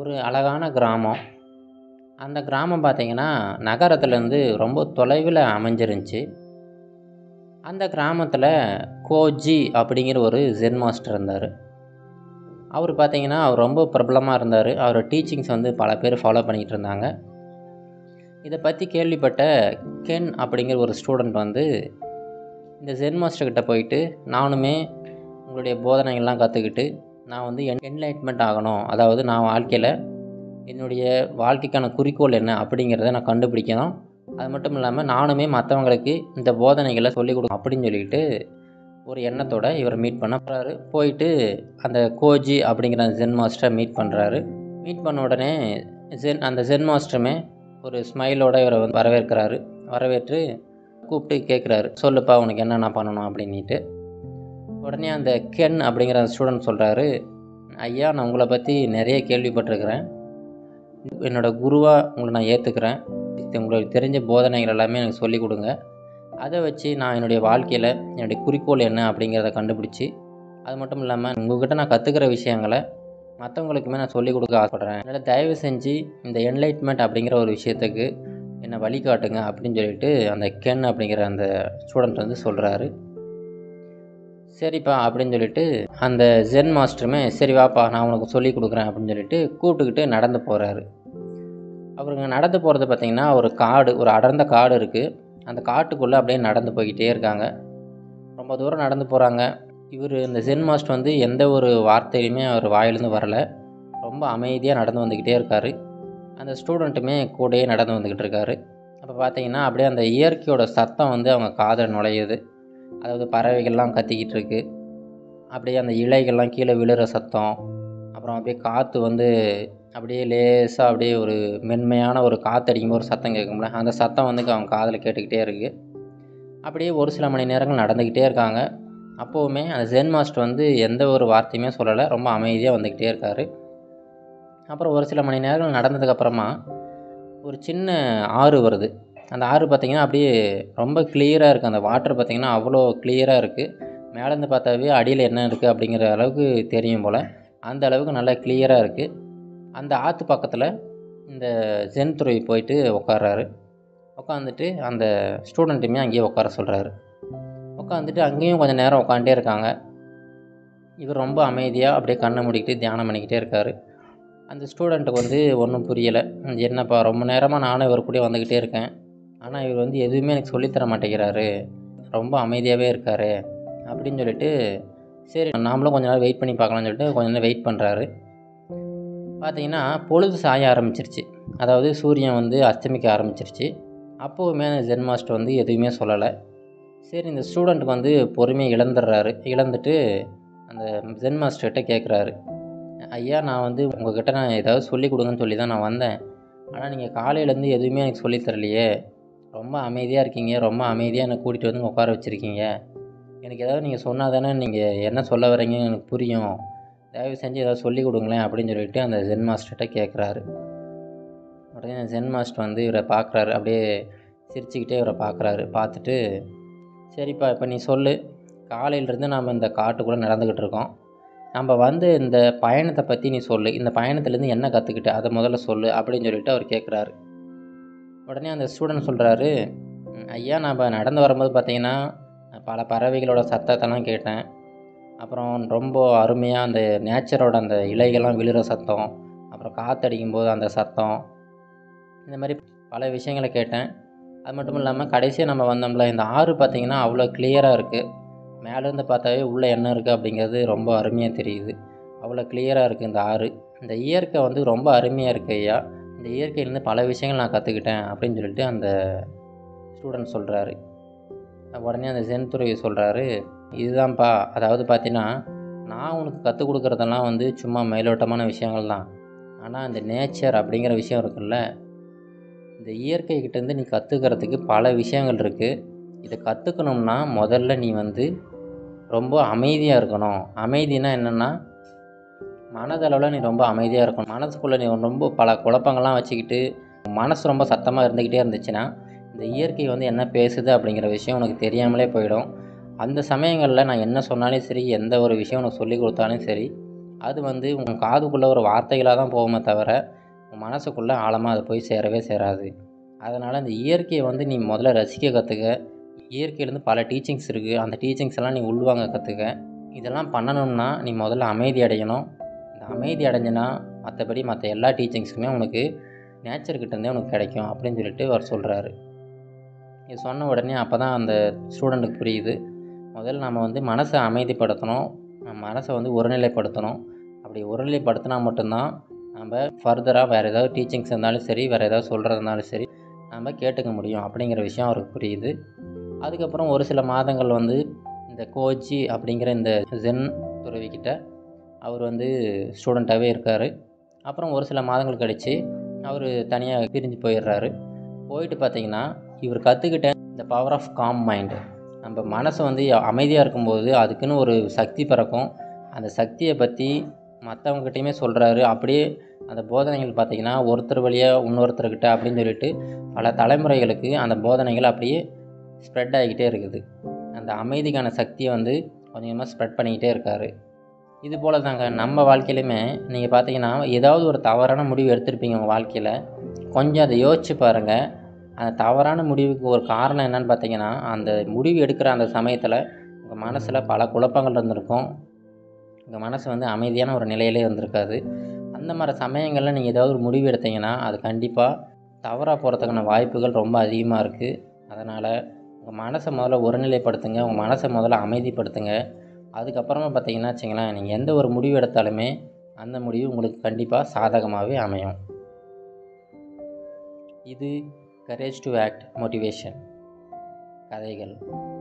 ஒரு அழகான கிராமம் அந்த கிராமம் பார்த்தீங்கன்னா நகரத்துலேருந்து ரொம்ப தொலைவில் அமைஞ்சிருந்துச்சி அந்த கிராமத்தில் கோஜி அப்படிங்கிற ஒரு ஜென் மாஸ்டர் இருந்தார் அவர் பார்த்தீங்கன்னா அவர் ரொம்ப பிரபலமாக இருந்தார் அவர் டீச்சிங்ஸ் வந்து பல பேர் ஃபாலோ பண்ணிக்கிட்டு இருந்தாங்க இதை பற்றி கேள்விப்பட்ட கென் அப்படிங்கிற ஒரு ஸ்டூடெண்ட் வந்து இந்த ஜென் மாஸ்டர்கிட்ட போயிட்டு நானுமே உங்களுடைய போதனைகள்லாம் கற்றுக்கிட்டு நான் வந்து என் என்லைட்மெண்ட் ஆகணும் அதாவது நான் வாழ்க்கையில் என்னுடைய வாழ்க்கைக்கான குறிக்கோள் என்ன அப்படிங்கிறத நான் கண்டுபிடிக்கணும் அது மட்டும் இல்லாமல் நானுமே மற்றவங்களுக்கு இந்த போதனைகளை சொல்லிக் கொடுக்கணும் அப்படின்னு சொல்லிட்டு ஒரு எண்ணத்தோட இவர் மீட் பண்ண போகிறாரு போயிட்டு அந்த கோஜி அப்படிங்கிற அந்த ஜென் மாஸ்டரை மீட் பண்ணுறாரு மீட் பண்ண உடனே ஜென் அந்த ஜென் மாஸ்டருமே ஒரு ஸ்மைலோட இவரை வந்து வரவேற்கிறாரு வரவேற்று கூப்பிட்டு கேட்குறாரு சொல்லுப்பா உனக்கு என்னென்ன பண்ணணும் அப்படின்ட்டு உடனே அந்த கென் அப்படிங்கிற அந்த ஸ்டூடெண்ட் சொல்கிறாரு ஐயா நான் உங்களை பற்றி நிறைய கேள்விப்பட்டிருக்கிறேன் என்னோடய குருவாக உங்களை நான் ஏற்றுக்கிறேன் உங்களுக்கு தெரிஞ்ச போதனைகள் எல்லாமே எனக்கு சொல்லிக் கொடுங்க அதை வச்சு நான் என்னுடைய வாழ்க்கையில் என்னுடைய குறிக்கோள் என்ன அப்படிங்கிறத கண்டுபிடிச்சி அது மட்டும் இல்லாமல் உங்கள்கிட்ட நான் கற்றுக்கிற விஷயங்களை மற்றவங்களுக்குமே நான் சொல்லிக் கொடுக்க ஆசைப்பட்றேன் அதனால் தயவு செஞ்சு இந்த என்லைட்மெண்ட் அப்படிங்கிற ஒரு விஷயத்துக்கு என்னை வழிகாட்டுங்க அப்படின்னு சொல்லிட்டு அந்த கென் அப்படிங்கிற அந்த ஸ்டூடெண்ட் வந்து சொல்கிறாரு சரிப்பா அப்படின்னு சொல்லிட்டு அந்த ஜென் மாஸ்டருமே சரி வாப்பா நான் உனக்கு சொல்லி கொடுக்குறேன் அப்படின்னு சொல்லிட்டு கூப்பிட்டுக்கிட்டு நடந்து போகிறாரு அவருங்க நடந்து போகிறது பார்த்திங்கன்னா ஒரு காடு ஒரு அடர்ந்த காடு இருக்குது அந்த காட்டுக்குள்ளே அப்படியே நடந்து போய்கிட்டே இருக்காங்க ரொம்ப தூரம் நடந்து போகிறாங்க இவர் இந்த ஜென் மாஸ்டர் வந்து எந்த ஒரு வார்த்தையுமே அவர் வாயிலேருந்து வரலை ரொம்ப அமைதியாக நடந்து வந்துக்கிட்டே இருக்கார் அந்த ஸ்டூடெண்ட்டுமே கூடயே நடந்து வந்துக்கிட்டு இருக்காரு அப்போ பார்த்தீங்கன்னா அப்படியே அந்த இயற்கையோட சத்தம் வந்து அவங்க காதில் நுழையுது அதாவது பறவைகள்லாம் கத்திக்கிட்டு இருக்கு அப்படியே அந்த இலைகள்லாம் கீழே விழுற சத்தம் அப்புறம் அப்படியே காற்று வந்து அப்படியே லேசாக அப்படியே ஒரு மென்மையான ஒரு காற்று அடிக்கும்போது ஒரு சத்தம் கேட்கும்ல அந்த சத்தம் வந்து அவங்க காதில் கேட்டுக்கிட்டே இருக்குது அப்படியே ஒரு சில மணி நேரங்கள் நடந்துக்கிட்டே இருக்காங்க அப்போவுமே அந்த ஜென் மாஸ்டர் வந்து எந்த ஒரு வார்த்தையுமே சொல்லலை ரொம்ப அமைதியாக வந்துக்கிட்டே இருக்கார் அப்புறம் ஒரு சில மணி நேரங்கள் நடந்ததுக்கப்புறமா ஒரு சின்ன ஆறு வருது அந்த ஆறு பார்த்திங்கன்னா அப்படியே ரொம்ப கிளியராக இருக்குது அந்த வாட்டர் பார்த்திங்கன்னா அவ்வளோ கிளியராக இருக்குது மேலேருந்து பார்த்தாவே அடியில் என்ன இருக்குது அப்படிங்கிற அளவுக்கு தெரியும் போல் அந்த அளவுக்கு நல்லா கிளியராக இருக்குது அந்த ஆற்று பக்கத்தில் இந்த ஜென் துறவி போயிட்டு உட்கார்றாரு உட்காந்துட்டு அந்த ஸ்டூடெண்ட்டுமே அங்கேயே உட்கார சொல்கிறாரு உட்காந்துட்டு அங்கேயும் கொஞ்சம் நேரம் உட்காந்துட்டே இருக்காங்க இவர் ரொம்ப அமைதியாக அப்படியே கண்ணை மூடிக்கிட்டு தியானம் பண்ணிக்கிட்டே இருக்கார் அந்த ஸ்டூடெண்ட்டுக்கு வந்து ஒன்றும் புரியலை என்னப்பா ரொம்ப நேரமாக நானும் இவர் கூட வந்துக்கிட்டே இருக்கேன் ஆனால் இவர் வந்து எதுவுமே எனக்கு சொல்லித்தர மாட்டேங்கிறாரு ரொம்ப அமைதியாகவே இருக்கார் அப்படின்னு சொல்லிட்டு சரி நாமளும் கொஞ்ச நேரம் வெயிட் பண்ணி பார்க்கலாம்னு சொல்லிட்டு கொஞ்ச நேரம் வெயிட் பண்ணுறாரு பார்த்தீங்கன்னா பொழுது சாய ஆரம்பிச்சிருச்சு அதாவது சூரியன் வந்து அஸ்தமிக்க ஆரம்பிச்சிருச்சு அப்போவுமே அந்த ஜென் மாஸ்டர் வந்து எதுவுமே சொல்லலை சரி இந்த ஸ்டூடெண்ட்டுக்கு வந்து பொறுமையை இழந்துடுறாரு இழந்துட்டு அந்த ஜென் மாஸ்டர்கிட்ட கேட்குறாரு ஐயா நான் வந்து உங்ககிட்ட நான் ஏதாவது சொல்லிக் கொடுங்கன்னு சொல்லி தான் நான் வந்தேன் ஆனால் நீங்கள் காலையிலேருந்து எதுவுமே எனக்கு சொல்லித் தரலையே ரொம்ப அமைதியாக இருக்கீங்க ரொம்ப அமைதியாக என்னை கூட்டிகிட்டு வந்து உட்கார வச்சுருக்கீங்க எனக்கு ஏதாவது நீங்கள் சொன்னால் தானே நீங்கள் என்ன சொல்ல வரீங்கன்னு எனக்கு புரியும் தயவு செஞ்சு ஏதாவது சொல்லிக் கொடுங்களேன் அப்படின்னு சொல்லிட்டு அந்த ஜென் மாஸ்டர்கிட்ட கேட்குறாரு உடனே அந்த ஜென் மாஸ்டர் வந்து இவரை பார்க்குறாரு அப்படியே சிரிச்சுக்கிட்டே இவரை பார்க்குறாரு பார்த்துட்டு சரிப்பா இப்போ நீ சொல்லு காலையிலேருந்து நாம் இந்த காட்டுக்குள்ளே நடந்துக்கிட்டு இருக்கோம் நம்ம வந்து இந்த பயணத்தை பற்றி நீ சொல்லு இந்த பயணத்துலேருந்து என்ன கற்றுக்கிட்ட அதை முதல்ல சொல்லு அப்படின்னு சொல்லிட்டு அவர் கேட்குறாரு உடனே அந்த ஸ்டூடெண்ட் சொல்கிறாரு ஐயா நான் இப்போ நடந்து வரும்போது பார்த்தீங்கன்னா பல பறவைகளோட சத்தத்தெல்லாம் கேட்டேன் அப்புறம் ரொம்ப அருமையாக அந்த நேச்சரோட அந்த இலைகள்லாம் விழுற சத்தம் அப்புறம் காற்றடிக்கும் போது அந்த சத்தம் இந்த மாதிரி பல விஷயங்களை கேட்டேன் அது மட்டும் இல்லாமல் கடைசியாக நம்ம வந்தோம்ல இந்த ஆறு பார்த்திங்கன்னா அவ்வளோ கிளியராக இருக்குது மேலேருந்து பார்த்தாவே உள்ளே என்ன இருக்குது அப்படிங்கிறது ரொம்ப அருமையாக தெரியுது அவ்வளோ கிளியராக இருக்குது இந்த ஆறு இந்த இயற்கை வந்து ரொம்ப அருமையாக இருக்குது ஐயா இந்த இயற்கையிலேருந்து பல விஷயங்கள் நான் கற்றுக்கிட்டேன் அப்படின்னு சொல்லிட்டு அந்த ஸ்டூடெண்ட் சொல்கிறாரு உடனே அந்த ஜென் துறவி சொல்கிறாரு இதுதான்ப்பா அதாவது பார்த்தீங்கன்னா நான் உனக்கு கற்றுக் கொடுக்குறதெல்லாம் வந்து சும்மா மேலோட்டமான விஷயங்கள் தான் ஆனால் இந்த நேச்சர் அப்படிங்கிற விஷயம் இருக்குல்ல இந்த இயற்கைக்கிட்டேருந்து நீ கற்றுக்கிறதுக்கு பல விஷயங்கள் இருக்குது இதை கற்றுக்கணும்னா முதல்ல நீ வந்து ரொம்ப அமைதியாக இருக்கணும் அமைதினா என்னென்னா மனதளவில் நீ ரொம்ப அமைதியாக இருக்கணும் மனசுக்குள்ளே நீ ரொம்ப பல குழப்பங்கள்லாம் வச்சுக்கிட்டு மனசு ரொம்ப சத்தமாக இருந்துக்கிட்டே இருந்துச்சுன்னா இந்த இயற்கை வந்து என்ன பேசுது அப்படிங்கிற விஷயம் உனக்கு தெரியாமலே போயிடும் அந்த சமயங்களில் நான் என்ன சொன்னாலும் சரி எந்த ஒரு விஷயம் உனக்கு சொல்லி கொடுத்தாலும் சரி அது வந்து உங்கள் காதுக்குள்ளே ஒரு வார்த்தைகளாக தான் போகுமே தவிர உன் மனசுக்குள்ளே ஆழமாக அது போய் சேரவே சேராது அதனால் இந்த இயற்கையை வந்து நீ முதல்ல ரசிக்க கற்றுக்க இயற்கையிலேருந்து பல டீச்சிங்ஸ் இருக்குது அந்த டீச்சிங்ஸ் எல்லாம் நீ உள்வாங்க கற்றுக்க இதெல்லாம் பண்ணணும்னா நீ முதல்ல அமைதி அடையணும் இந்த அமைதி அடைஞ்சினா மற்றபடி மற்ற எல்லா டீச்சிங்ஸுமே உனக்கு நேச்சர்கிட்டேருந்தே உனக்கு கிடைக்கும் அப்படின்னு சொல்லிட்டு அவர் சொல்கிறாரு இது சொன்ன உடனே அப்போ தான் அந்த ஸ்டூடெண்ட்டுக்கு புரியுது முதல்ல நம்ம வந்து மனசை அமைதிப்படுத்தணும் நம்ம மனசை வந்து ஒருநிலைப்படுத்தணும் அப்படி ஒருநிலைப்படுத்தினா மட்டும்தான் நம்ம ஃபர்தராக வேறு ஏதாவது டீச்சிங்ஸ் இருந்தாலும் சரி வேறு ஏதாவது சொல்கிறது இருந்தாலும் சரி நம்ம கேட்டுக்க முடியும் அப்படிங்கிற விஷயம் அவருக்கு புரியுது அதுக்கப்புறம் ஒரு சில மாதங்கள் வந்து இந்த கோச்சி அப்படிங்கிற இந்த ஜென் துறவிக்கிட்ட அவர் வந்து ஸ்டூடெண்ட்டாகவே இருக்கார் அப்புறம் ஒரு சில மாதங்கள் கழித்து அவர் தனியாக பிரிஞ்சு போயிடுறாரு போயிட்டு பார்த்தீங்கன்னா இவர் கற்றுக்கிட்ட இந்த பவர் ஆஃப் காம் மைண்டு நம்ம மனசு வந்து அமைதியாக இருக்கும்போது அதுக்குன்னு ஒரு சக்தி பிறக்கும் அந்த சக்தியை பற்றி மற்றவங்ககிட்டையுமே சொல்கிறாரு அப்படியே அந்த போதனைகள் பார்த்திங்கன்னா ஒருத்தர் வழியாக இன்னொருத்தர்கிட்ட அப்படின்னு சொல்லிட்டு பல தலைமுறைகளுக்கு அந்த போதனைகள் அப்படியே ஸ்ப்ரெட் ஆகிக்கிட்டே இருக்குது அந்த அமைதிக்கான சக்தியை வந்து கொஞ்சம் கொஞ்சமாக ஸ்ப்ரெட் பண்ணிக்கிட்டே இருக்கார் இது போல் தாங்க நம்ம வாழ்க்கையிலையுமே நீங்கள் பார்த்தீங்கன்னா ஏதாவது ஒரு தவறான முடிவு எடுத்திருப்பீங்க உங்கள் வாழ்க்கையில் கொஞ்சம் அதை யோசிச்சு பாருங்கள் அந்த தவறான முடிவுக்கு ஒரு காரணம் என்னன்னு பார்த்தீங்கன்னா அந்த முடிவு எடுக்கிற அந்த சமயத்தில் உங்கள் மனசில் பல குழப்பங்கள் இருந்திருக்கும் உங்கள் மனசு வந்து அமைதியான ஒரு நிலையிலே இருந்திருக்காது அந்த மாதிரி சமயங்களில் நீங்கள் ஏதாவது ஒரு முடிவு எடுத்தீங்கன்னா அது கண்டிப்பாக தவறாக போகிறதுக்கான வாய்ப்புகள் ரொம்ப அதிகமாக இருக்குது அதனால் உங்கள் மனசை முதல்ல ஒருநிலைப்படுத்துங்க உங்கள் மனசை முதல்ல அமைதிப்படுத்துங்க அதுக்கப்புறமா பார்த்தீங்கன்னா வச்சிங்களேன் நீங்கள் எந்த ஒரு முடிவு எடுத்தாலுமே அந்த முடிவு உங்களுக்கு கண்டிப்பாக சாதகமாகவே அமையும் இது கரேஜ் டு ஆக்ட் மோட்டிவேஷன் கதைகள்